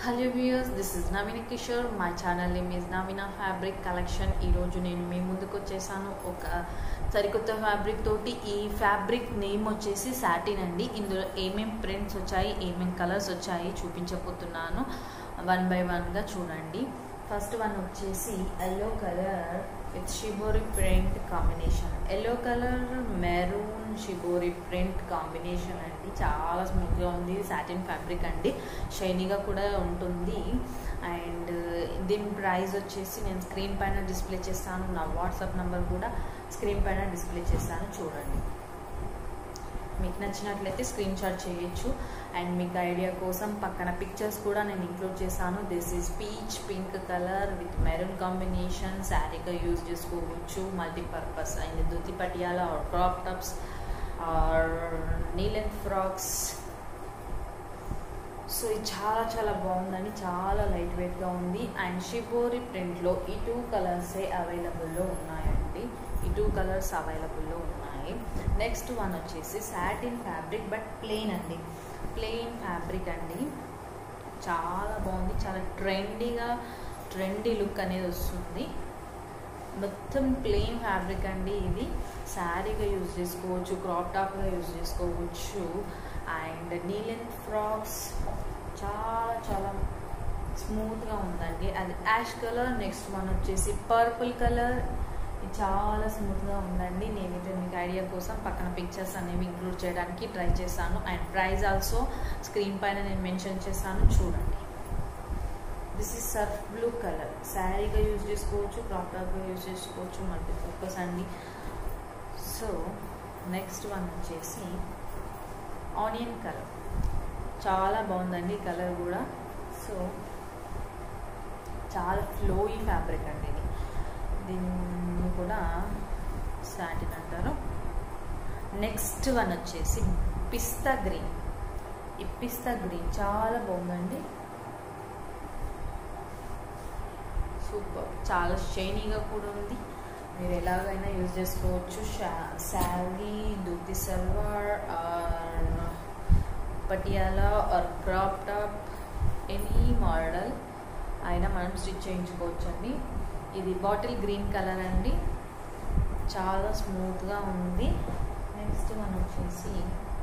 hello viewers this is Naveena Kishore my channel name is Naveena fabric collection ఈరోజు నేను మీ ముందుకు వచ్చేసాను ఒక సరికొత్త ఫ్యాబ్రిక్ తోటి ఈ ఫ్యాబ్రిక్ నేమ్ వచ్చేసి సాటిన్ అండి ఇందులో ఏమేం ప్రింట్స్ వచ్చాయి ఏమేం కలర్స్ వచ్చాయి చూపించబోతున్నాను వన్ బై వన్గా చూడండి ఫస్ట్ వన్ వచ్చేసి yellow colour with shibori print combination yellow colour maroon shibori print combination అండి చాలా స్మూత్గా ఉంది సాటిన్ ఫ్యాబ్రిక్ అండి షైనీగా కూడా ఉంటుంది అండ్ దీని ప్రైస్ వచ్చేసి నేను స్క్రీన్ పైన డిస్ప్లే చేస్తాను నా వాట్సాప్ నెంబర్ కూడా స్క్రీన్ పైన డిస్ప్లే చేస్తాను చూడండి మీకు నచ్చినట్లయితే స్క్రీన్ షాట్ చేయొచ్చు అండ్ మీకు ఐడియా కోసం పక్కన పిక్చర్స్ కూడా నేను ఇంక్లూడ్ చేశాను this is peach pink colour with maroon combination శారీగా యూజ్ చేసుకోవచ్చు multipurpose and dhoti Patiala or crop tops or knee length frocks so ఇది చాలా చాలా బాగుందండి చాలా లైట్ వెయిట్గా ఉంది అండ్ షిబోరి ప్రింట్లో ఈ టూ కలర్సే అవైలబుల్లో ఉన్నాయండి ఈ టూ కలర్స్ అవైలబుల్లో ఉన్నాయి నెక్స్ట్ వన్ వచ్చేసి సాటిన్ ఫ్యాబ్రిక్ బట్ ప్లెయిన్ అండి ప్లెయిన్ ఫ్యాబ్రిక్ అండి చాలా బాగుంది చాలా ట్రెండీగా ట్రెండీ లుక్ అనేది వస్తుంది మొత్తం ప్లెయిన్ ఫ్యాబ్రిక్ అండి ఇది శారీగా యూజ్ చేసుకోవచ్చు క్రాప్ టాప్గా యూజ్ చేసుకోవచ్చు అండ్ నీలెన్ ఫ్రాక్స్ చాలా చాలా స్మూత్గా ఉందండి అది యాష్ కలర్ నెక్స్ట్ వన్ వచ్చేసి పర్పుల్ కలర్ చాలా స్మూత్గా ఉందండి నేనైతే మీకు ఐడియా కోసం పక్కన పిక్చర్స్ అనేవి ఇంక్లూడ్ చేయడానికి ట్రై చేశాను అండ్ ప్రైస్ ఆల్సో స్క్రీన్ పైన నేను మెన్షన్ చేశాను చూడండి this is surf blue colour శారీగా యూజ్ చేసుకోవచ్చు క్రాప్ టాప్గా యూజ్ చేసుకోవచ్చు మల్టీపర్పస్ అండి సో నెక్స్ట్ వన్ వచ్చేసి ఆనియన్ కలర్ చాలా బాగుందండి కలర్ కూడా సో చాలా ఫ్లోయి ఫ్యాబ్రిక్ అండి ఇది దీన్ని కూడా సాటిన్ అంటారు నెక్స్ట్ వన్ వచ్చేసి పిస్తా గ్రీన్ ఈ పిస్తా గ్రీన్ చాలా బాగుందండి సూపర్ చాలా షైనీగా కూడా ఉంది మీరు ఎలాగైనా యూజ్ చేసుకోవచ్చు sari dhoti salwar or Patiala or crop top any model అయినా మనం స్టిచ్ చేయించుకోవచ్చు అండి ఇది బాటిల్ గ్రీన్ కలర్ అండి చాలా స్మూత్గా ఉంది నెక్స్ట్ వన్ వచ్చేసి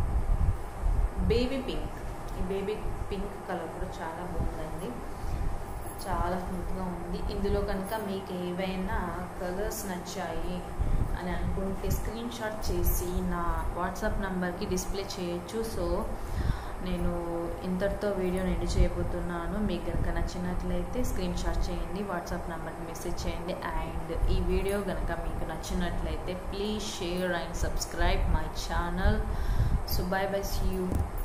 బేబీ పింక్ ఈ బేబీ పింక్ కలర్ కూడా చాలా బాగుందండి చాలా స్మూత్గా ఉంది ఇందులో కనుక మీకు ఏవైనా కలర్స్ నచ్చాయి అని అనుకుంటే స్క్రీన్ షాట్ చేసి నా వాట్సాప్ నెంబర్కి డిస్ప్లే చేయొచ్చు సో నేను ఇంతటితో వీడియోని ఎండ్ చేయబోతున్నాను మీకు కనుక నచ్చినట్లయితే స్క్రీన్ షాట్ చేయండి వాట్సాప్ నెంబర్కి మెసేజ్ చేయండి అండ్ ఈ వీడియో కనుక మీకు నచ్చినట్లయితే please share and subscribe my channel so bye bye see you